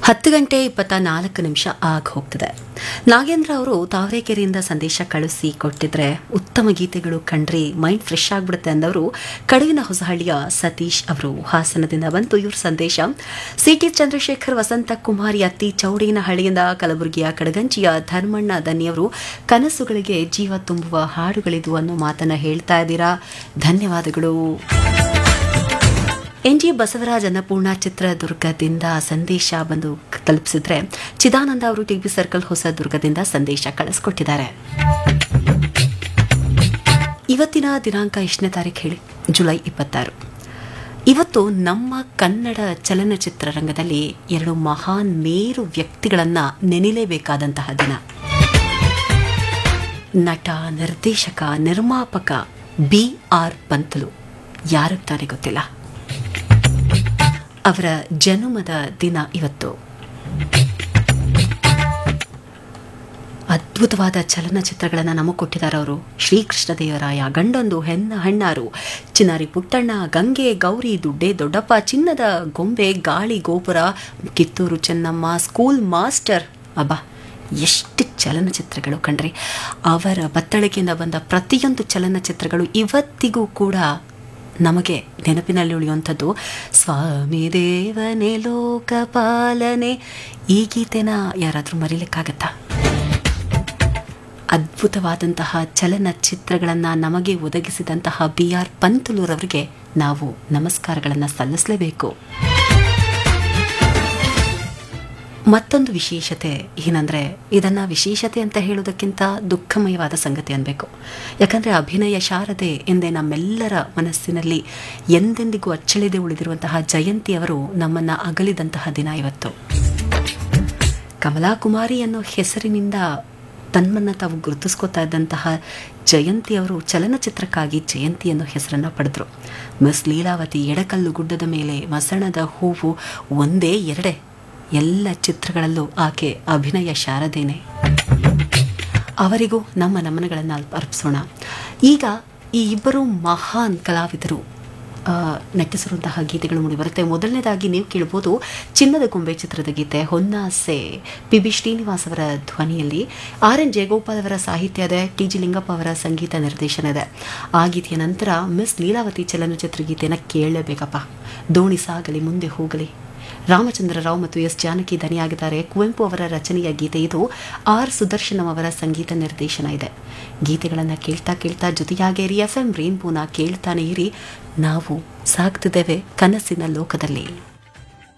ಹತ್ತು ಗಂಟೆ ಇಪ್ಪತ್ತ ನಾಲ್ಕು ನಿಮಿಷ ಆಗ ಹೋಗ್ತದೆ ನಾಗೇಂದ್ರ ಅವರು ತಾವರೆಕೆರೆಯಿಂದ ಸಂದೇಶ ಕಳಿಸಿ ಕೊಟ್ಟಿದ್ರೆ ಉತ್ತಮ ಗೀತೆಗಳು ಕಂಡ್ರಿ ಮೈಂಡ್ ಫ್ರೆಶ್ ಆಗಿಬಿಡುತ್ತೆ ಅಂದವರು ಕಡುವಿನ ಹೊಸಹಳ್ಳಿಯ ಸತೀಶ್ ಅವರು ಹಾಸನದಿಂದ ಬಂತು ಇವ್ರ ಸಂದೇಶ ಸಿಟಿ ಚಂದ್ರಶೇಖರ್ ವಸಂತ ಕುಮಾರಿ ಅತ್ತಿ ಚೌಡಿನಹಳ್ಳಿಯಿಂದ ಕಲಬುರಗಿಯ ಕಡಗಂಚಿಯ ಧರ್ಮಣ್ಣ ದನ್ನಿಯವರು ಕನಸುಗಳಿಗೆ ಜೀವ ತುಂಬುವ ಹಾಡುಗಳಿದು ಅನ್ನೋ ಮಾತನ್ನ ಹೇಳ್ತಾ ಇದ್ದೀರಾ ಧನ್ಯವಾದಗಳು ಎನ್ ಜಿ ಬಸವರಾಜ್ ಅನ್ನಪೂರ್ಣ ಚಿತ್ರದುರ್ಗದಿಂದ ಸಂದೇಶ ಬಂದು ತಲುಪಿಸಿದ್ರೆ ಚಿದಾನಂದ ಅವರು ಟಿವಿ ಸರ್ಕಲ್ ಹೊಸದುರ್ಗದಿಂದ ಸಂದೇಶ ಕಳಿಸ್ಕೊಟ್ಟಿದ್ದಾರೆ ಇವತ್ತಿನ ದಿನಾಂಕ ಎಷ್ಟನೇ ತಾರೀಕು ಹೇಳಿ ಜುಲೈ ಇಪ್ಪತ್ತಾರು ಇವತ್ತು ನಮ್ಮ ಕನ್ನಡ ಚಲನಚಿತ್ರ ರಂಗದಲ್ಲಿ ಎರಡು ಮಹಾನ್ ಮೇರು ವ್ಯಕ್ತಿಗಳನ್ನ ನೆನೆಯಲೇಬೇಕಾದಂತಹ ದಿನ ನಟ ನಿರ್ದೇಶಕ ನಿರ್ಮಾಪಕ ಬಿ ಆರ್ ಪಂತಲು ಯಾರಿಗೆ ತಾನೇ ಗೊತ್ತಿಲ್ಲ ಅವರ ಜನ್ಮದ ದಿನ ಇವತ್ತು ಅದ್ಭುತವಾದ ಚಲನಚಿತ್ರಗಳನ್ನು ನಮಗೆ ಕೊಟ್ಟಿದ್ದಾರೆ ಅವರು ಶ್ರೀಕೃಷ್ಣ ದೇವರಾಯ ಗಂಡೊಂದು ಹೆಣ್ಣ ಹಣ್ಣಾರು ಚಿನ್ನಾರಿ ಪುಟ್ಟಣ್ಣ ಗಂಗೆ ಗೌರಿ ದುಡ್ಡೆ ದೊಡ್ಡಪ್ಪ ಚಿನ್ನದ ಗೊಂಬೆ ಗಾಳಿ ಗೋಪುರ ಕಿತ್ತೂರು ಚೆನ್ನಮ್ಮ ಸ್ಕೂಲ್ ಮಾಸ್ಟರ್ ಅಬ್ಬಾ ಎಷ್ಟು ಚಲನಚಿತ್ರಗಳು ಕಣ್ರಿ ಅವರ ಬತ್ತಳಿಕೆಯಿಂದ ಬಂದ ಪ್ರತಿಯೊಂದು ಚಲನಚಿತ್ರಗಳು ಇವತ್ತಿಗೂ ಕೂಡ ನಮಗೆ ನೆನಪಿನಲ್ಲಿ ಉಳಿಯುವಂಥದ್ದು ಸ್ವಾಮಿ ದೇವನೇ ಲೋಕಪಾಲನೆ ಈ ಗೀತೆನ ಯಾರಾದರೂ ಮರೀಲಿಕ್ಕಾಗತ್ತಾ ಅದ್ಭುತವಾದಂತಹ ಚಲನಚಿತ್ರಗಳನ್ನು ನಮಗೆ ಒದಗಿಸಿದಂತಹ ಬಿ ಆರ್ ಪಂತುಲೂರವರಿಗೆ ನಾವು ನಮಸ್ಕಾರಗಳನ್ನು ಸಲ್ಲಿಸಲೇಬೇಕು ಮತ್ತೊಂದು ವಿಶೇಷತೆ ಏನಂದರೆ ಇದನ್ನು ವಿಶೇಷತೆ ಅಂತ ಹೇಳೋದಕ್ಕಿಂತ ದುಃಖಮಯವಾದ ಸಂಗತಿ ಅನ್ಬೇಕು ಯಾಕಂದರೆ ಅಭಿನಯ ಶಾರದೆ ಎಂದೇ ನಮ್ಮೆಲ್ಲರ ಮನಸ್ಸಿನಲ್ಲಿ ಎಂದೆಂದಿಗೂ ಅಚ್ಚಳಿದೆ ಉಳಿದಿರುವಂತಹ ಜಯಂತಿಯವರು ನಮ್ಮನ್ನು ಅಗಲಿದಂತಹ ದಿನ ಇವತ್ತು ಕಮಲಾಕುಮಾರಿ ಅನ್ನೋ ಹೆಸರಿನಿಂದ ತನ್ನನ್ನು ತಾವು ಗುರುತಿಸ್ಕೋತಾ ಇದ್ದಂತಹ ಜಯಂತಿ ಅವರು ಚಲನಚಿತ್ರಕ್ಕಾಗಿ ಜಯಂತಿ ಅನ್ನೋ ಹೆಸರನ್ನು ಪಡೆದರು ಮಿಸ್ ಲೀಲಾವತಿ ಎಡಕಲ್ಲು ಗುಡ್ಡದ ಮೇಲೆ ಮಸಣದ ಹೂವು ಒಂದೇ ಎರಡೇ ಎಲ್ಲ ಚಿತ್ರಗಳಲ್ಲೂ ಆಕೆ ಅಭಿನಯ ಶಾರದೇನೆ ಅವರಿಗೂ ನಮ್ಮ ನಮನಗಳನ್ನು ಅರ್ಪಿಸೋಣ ಈಗ ಈ ಇಬ್ಬರು ಮಹಾನ್ ಕಲಾವಿದರು ನಟಿಸಿರುವಂತಹ ಗೀತೆಗಳು ಮೂಡಿಬರುತ್ತೆ ಮೊದಲನೇದಾಗಿ ನೀವು ಕೇಳ್ಬೋದು ಚಿನ್ನದ ಗೊಂಬೆ ಚಿತ್ರದ ಗೀತೆ ಹೊನ್ನಾಸೆ ಪಿ ಬಿ ಶ್ರೀನಿವಾಸ್ ಅವರ ಧ್ವನಿಯಲ್ಲಿ ಆರ್ ಎನ್ ಜಯಗೋಪಾಲ್ ಅವರ ಸಾಹಿತ್ಯ ಇದೆ ಟಿ ಜಿ ಲಿಂಗಪ್ಪ ಅವರ ಸಂಗೀತ ನಿರ್ದೇಶನ ಇದೆ ಆ ಗೀತೆಯ ನಂತರ ಮಿಸ್ ಲೀಲಾವತಿ ಚಲನಚಿತ್ರ ಗೀತೆಯನ್ನು ಕೇಳಲೇಬೇಕಪ್ಪ ದೋಣಿ ಸಾಗಲಿ ಮುಂದೆ ಹೋಗಲಿ ರಾಮಚಂದ್ರ ರಾವ್ ಮತ್ತು ಎಸ್ ಜಾನಕಿ ದನಿಯಾಗಿದ್ದಾರೆ ಕುವೆಂಪು ಅವರ ರಚನೆಯ ಗೀತೆ ಇದು ಆರ್ ಸುದರ್ಶನಂ ಅವರ ಸಂಗೀತ ನಿರ್ದೇಶನ ಇದೆ ಗೀತೆಗಳನ್ನು ಕೇಳ್ತಾ ಕೇಳ್ತಾ ಜೊತೆಯಾಗೇರಿ ಎಫ್ ಎಂ ರೇನ್ಬೋನ ಕೇಳ್ತಾನೆ ಇರಿ ನಾವು ಸಾಗ್ತಿದ್ದೇವೆ ಕನಸಿನ ಲೋಕದಲ್ಲಿ